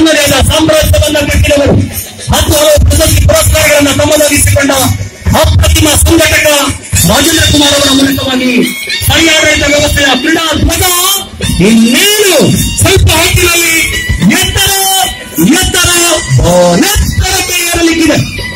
ತನ್ನದೇ ಆದ ಸಾಮ್ರಾಜ್ಯವನ್ನ ಕಟ್ಟಿದವರು ಹತ್ತು ಹಲವು ಪ್ರಶಸ್ತಿ ಪುರಸ್ಕಾರಗಳನ್ನ ತಮ್ಮದಾಗಿಸಿಕೊಂಡ ಅಪ್ರತಿಮ ಸಂಘಟಕ ರಾಜೇಂದ್ರ ಕುಮಾರ್ ಅವರ ಮೂಲಕವಾಗಿ ಸ್ಥಳೀಯಾಡಳಿತ ವ್ಯವಸ್ಥೆಯ ಕ್ರೀಡಾ ಧ್ವಜ ಇನ್ನೇನು ಸ್ವಲ್ಪ ಹೊತ್ತಿನಲ್ಲಿ ಎತ್ತರ ಎತ್ತರ ನೆತ್ತರಕ್ಕೆ ಏರಲಿಕ್ಕಿದೆ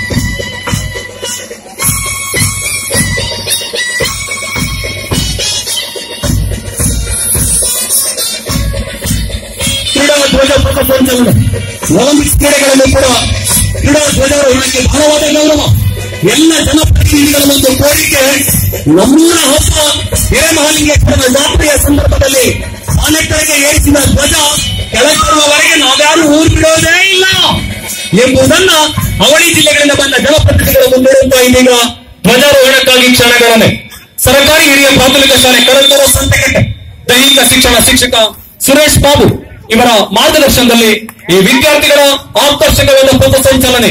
ಕ್ರೀಡಾ ಧ್ವಜ ಪಥಸಂಚಲನ ಒಲಿಂಪಿಕ್ಸ್ ಕ್ರೀಡೆಗಳಲ್ಲಿ ಕೂಡ ಕ್ರೀಡಾ ಧ್ವಜಾರೋಹಣಕ್ಕೆ ಬಹಳವಾದ ಗೌರವ ಎಲ್ಲ ಜನಪ್ರತಿನಿಧಿಗಳ ಒಂದು ಕೋರಿಕೆ ನಮ್ಮೂರ ಹಬ್ಬ ಹಿರೇಮಹಾಲಿಂಗೇಶ್ವರನ ಜಾತ್ರೆಯ ಸಂದರ್ಭದಲ್ಲಿ ಆನೆಕಡೆಗೆ ಏರಿಸಿದ ಧ್ವಜ ಕೆಳಗೆ ಬರುವವರೆಗೆ ನಾವ್ಯಾರು ಊರು ಬಿಡೋದೇ ಇಲ್ಲ ಎಂಬುದನ್ನ ಅವಳಿ ಜಿಲ್ಲೆಗಳಿಂದ ಬಂದ ಜನಪ್ರತಿನಿಧಿಗಳ ಮುಂದಿಡುತ್ತಾ ಇದೀಗ ಧ್ವಜಾರೋಹಣಕ್ಕಾಗಿ ಕ್ಷಣಗಣನೆ ಸರ್ಕಾರಿ ಹಿರಿಯ ಪ್ರಾಥಮಿಕ ಶಾಲೆ ಕಡಲ್ಕರ ಸಂತೆಕಟ್ಟೆ ದೈಹಿಕ ಶಿಕ್ಷಣ ಶಿಕ್ಷಕ ಸುರೇಶ್ ಬಾಬು ಇವರ ಮಾರ್ಗದರ್ಶನದಲ್ಲಿ ಈ ವಿದ್ಯಾರ್ಥಿಗಳ ಆಕರ್ಷಕವಾದ ಪಥಸಂಚಲನೆ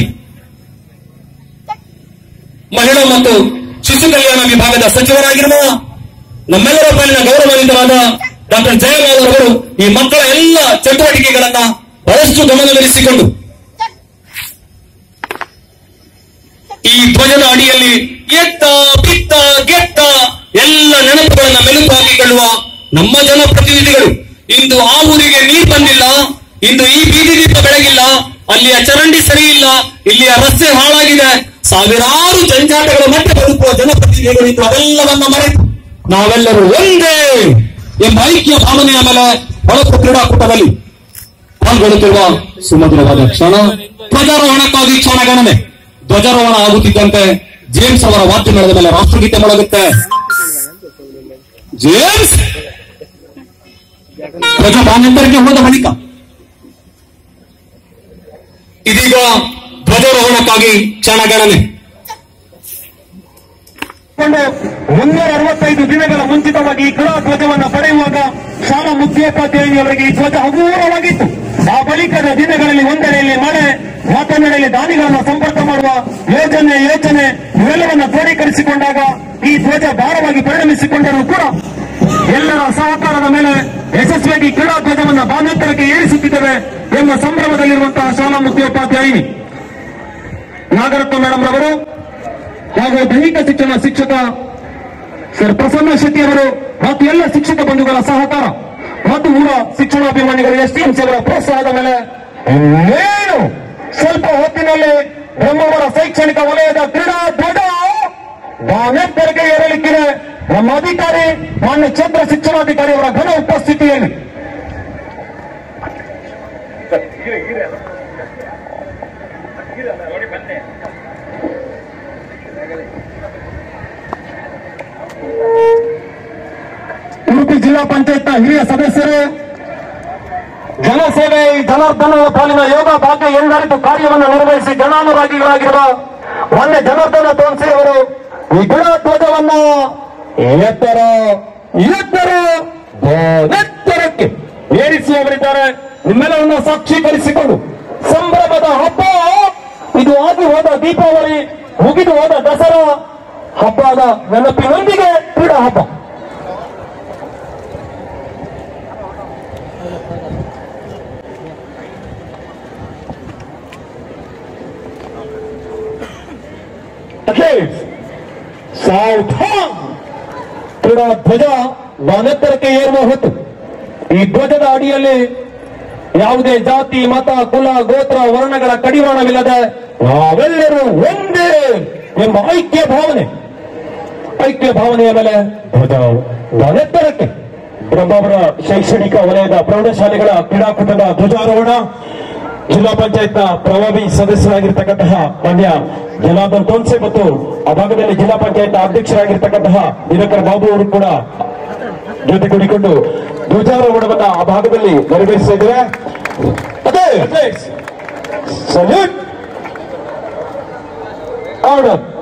ಮಹಿಳಾ ಮತ್ತು ಶಿಶು ಕಲ್ಯಾಣ ವಿಭಾಗದ ಸಚಿವರಾಗಿರುವ ನಮ್ಮೆಲ್ಲರ ಪಾಲಿನ ಗೌರವಾನ್ವಿತರಾದ ಡಾಕ್ಟರ್ ಜಯಮಾಲ್ ಅವರು ಈ ಮಕ್ಕಳ ಎಲ್ಲ ಚಟುವಟಿಕೆಗಳನ್ನ ಬಹಳಷ್ಟು ಗಮನಹರಿಸಿಕೊಂಡು ಈ ಧ್ವಜದ ಅಡಿಯಲ್ಲಿ ಎತ್ತ ಪಿತ್ತ ಗೆತ್ತ ಎಲ್ಲ ನೆನಪುಗಳನ್ನ ಮೆಲುಕು ಹಾಕಿಕೊಳ್ಳುವ ನಮ್ಮ ಜನಪ್ರತಿನಿಧಿಗಳು ಇಂದು ಆ ಊರಿಗೆ ನೀರು ಬಂದಿಲ್ಲ ಇಂದು ಈ ಬೀದಿ ದೀಪ ಬೆಳಗಿಲ್ಲ ಅಲ್ಲಿಯ ಚರಂಡಿ ಸರಿ ಇಲ್ಲ ಇಲ್ಲಿಯ ರಸ್ತೆ ಹಾಳಾಗಿದೆ ಸಾವಿರಾರು ಜಂಜಾಟಗಳ ಮಧ್ಯೆ ಬದುಕುವ ಜನಪ್ರತಿನಿಧಿಗಳು ಇಂದು ಅವೆಲ್ಲವನ್ನ ಮರೆತು ನಾವೆಲ್ಲರೂ ಒಂದೇ ಎಂಬ ಐಕ್ಯ ಭಾವನೆಯ ಮೇಲೆ ಹೊಳಪು ಕ್ರೀಡಾಕೂಟದಲ್ಲಿ ಪಾಲ್ಗೊಳ್ಳುತ್ತಿರುವ ಸುಮಧುರವಾದ ಕ್ಷಣ ಧ್ವಜಾರೋಹಣಕ್ಕಾಗಿ ಕ್ಷಣಗಣನೆ ಧ್ವಜಾರೋಹಣ ಆಗುತ್ತಿದ್ದಂತೆ ಜೇಮ್ಸ್ ಅವರ ವಾದ್ಯ ನಡೆದ ಮೇಲೆ ರಾಷ್ಟ್ರಗೀತೆ ಮೊಳಗುತ್ತೆ ಜೇಮ್ಸ್ ಧ್ವಜ ಬಾನೆಂದರಿಗೆ ಹೋದ ಬಳಿಕ ಇದೀಗ ಧ್ವಜಾರೋಹಣಕ್ಕಾಗಿ ಕ್ಷಣಗಣನೆ ಕೊಂಡು ಮುನ್ನೂರ ಅರವತ್ತೈದು ದಿನಗಳ ಮುಂಚಿತವಾಗಿ ಈ ಕ್ರೀಡಾ ಧ್ವಜವನ್ನು ಪಡೆಯುವಾಗ ಶಾಲಾ ಮುಖ್ಯೋಪಾಧ್ಯಾಯಿಯವರಿಗೆ ಈ ಧ್ವಜ ಹಗುರವಾಗಿತ್ತು ಆ ಬಳಿಕದ ದಿನಗಳಲ್ಲಿ ಒಂದೆಡೆಯಲ್ಲಿ ಮಳೆ ಮತ್ತೊಂದೆಡೆಯಲ್ಲಿ ದಾನಿಗಳನ್ನು ಸಂಪರ್ಕ ಮಾಡುವ ಯೋಜನೆ ಯೋಚನೆ ಇವೆಲ್ಲವನ್ನ ಕ್ರೋಢೀಕರಿಸಿಕೊಂಡಾಗ ಈ ಧ್ವಜ ಭಾರವಾಗಿ ಪರಿಣಮಿಸಿಕೊಂಡರೂ ಕೂಡ ಎಲ್ಲರ ಸಹಕಾರದ ಮೇಲೆ ಯಶಸ್ವಿಯಾಗಿ ಕ್ರೀಡಾ ಧ್ವಜವನ್ನು ಬಾನಂತರಕ್ಕೆ ಏರಿಸುತ್ತಿದ್ದೇವೆ ಎಂಬ ಸಂಭ್ರಮದಲ್ಲಿರುವಂತಹ ಶಾಲಾ ಮುಖ್ಯೋಪಾಧ್ಯಾಯಿನಿ ನಾಗರತ್ನ ಮೇಡಮ್ ರವರು ಹಾಗೂ ದೈಹಿಕ ಶಿಕ್ಷಣ ಶಿಕ್ಷಕ ಸರ್ ಪ್ರಸನ್ನ ಶೆಟ್ಟಿ ಅವರು ಮತ್ತು ಎಲ್ಲ ಶಿಕ್ಷಕ ಬಂಧುಗಳ ಸಹಕಾರ ಮತ್ತು ಊರ ಶಿಕ್ಷಣಾಭಿಮಾನಿಗಳು ಎಸ್ಟಿಎಂಸಿ ಅವರ ಪ್ರೋತ್ಸಾಹದ ಮೇಲೆ ಇನ್ನೇನು ಸ್ವಲ್ಪ ಹೊತ್ತಿನಲ್ಲಿ ಬ್ರಹ್ಮವರ ಶೈಕ್ಷಣಿಕ ವಲಯದ ಕ್ರೀಡಾ ಧ್ವಜ ಬಾನೆತ್ತರಿಗೆ ಏರಲಿಕ್ಕಿದೆ ನಮ್ಮ ಅಧಿಕಾರಿ ಮಾನ್ಯ ಕ್ಷೇತ್ರ ಶಿಕ್ಷಣಾಧಿಕಾರಿ ಅವರ ಘನ ಉಪಸ್ಥಿತಿಯಲ್ಲಿ ಉಡುಪಿ ಜಿಲ್ಲಾ ಪಂಚಾಯತ್ನ ಹಿರಿಯ ಸದಸ್ಯರು ಜನಸೇವೆ ಈ ಜನಾರ್ದನ ಪಾಲಿನ ಯೋಗ ಭಾಗ್ಯ ಎಂದರಿತು ಕಾರ್ಯವನ್ನು ನಿರ್ವಹಿಸಿ ಜನಾನುರಾಗಿಗಳಾಗಿರುವ ಮೊನ್ನೆ ಜನಾರ್ದನ ತೋನ್ಸಿ ಅವರು ಈ ಗುಣಧ್ವಜವನ್ನ ಎತ್ತರ ಎತ್ತರ ಎತ್ತರಕ್ಕೆ ಏರಿಸಿ ಅವರಿದ್ದಾರೆ ನಿಮ್ಮೆಲ್ಲವನ್ನ ಸಾಕ್ಷೀಕರಿಸಿಕೊಂಡು ಸಂಭ್ರಮದ ಹಬ್ಬ ಇದು ಆಗಿ ಹೋದ ದೀಪಾವಳಿ ಮುಗಿದು ಹೋದ ದಸರಾ ಹಬ್ಬದ ನೆನಪಿನೊಂದಿಗೆ ಕ್ರೀಡಾ ಹಬ್ಬ Athletes, ಸಾವಧಾನ್ ಕ್ರೀಡಾ ಧ್ವಜ ವಾನೆತ್ತರಕ್ಕೆ ಏರುವ ಹೊತ್ತು ಈ ಧ್ವಜದ ಅಡಿಯಲ್ಲಿ ಯಾವುದೇ ಜಾತಿ ಮತ ಕುಲ ಗೋತ್ರ ವರ್ಣಗಳ ಕಡಿವಾಣವಿಲ್ಲದೆ ನಾವೆಲ್ಲರೂ ಒಂದೇ ಎಂಬ ಐಕ್ಯ ಭಾವನೆ ಐಕ್ಯ ಭಾವನೆಯ ಮೇಲೆ ಧ್ವಜ ವಾನೆತ್ತರಕ್ಕೆ ಬ್ರಹ್ಮಾವರ ಶೈಕ್ಷಣಿಕ ವಲಯದ ಪ್ರೌಢಶಾಲೆಗಳ ಕ್ರೀಡಾಕೂಟದ ಧ್ವಜಾರೋಹಣ ಜಿಲ್ಲಾ ಪಂಚಾಯತ್ನ ಪ್ರಭಾವಿ ಸದಸ್ಯರಾಗಿರ್ತಕ್ಕಂತಹ ಮಾನ್ಯ ಜನಾರ್ದನ್ ತೋನ್ಸೆ ಮತ್ತು ಆ ಭಾಗದಲ್ಲಿ ಜಿಲ್ಲಾ ಪಂಚಾಯತ್ ಅಧ್ಯಕ್ಷರಾಗಿರ್ತಕ್ಕಂತಹ ದಿನಕರ್ ಬಾಬು ಅವರು ಕೂಡ ಜೊತೆಗೂಡಿಕೊಂಡು ಧ್ವಜಾರೋಹಣವನ್ನ ಆ ಭಾಗದಲ್ಲಿ ನೆರವೇರಿಸ್ತಾ ಇದ್ದಾರೆ ಅದೇ ಸಲ್ಯೂಟ್ ಆರ್ಡರ್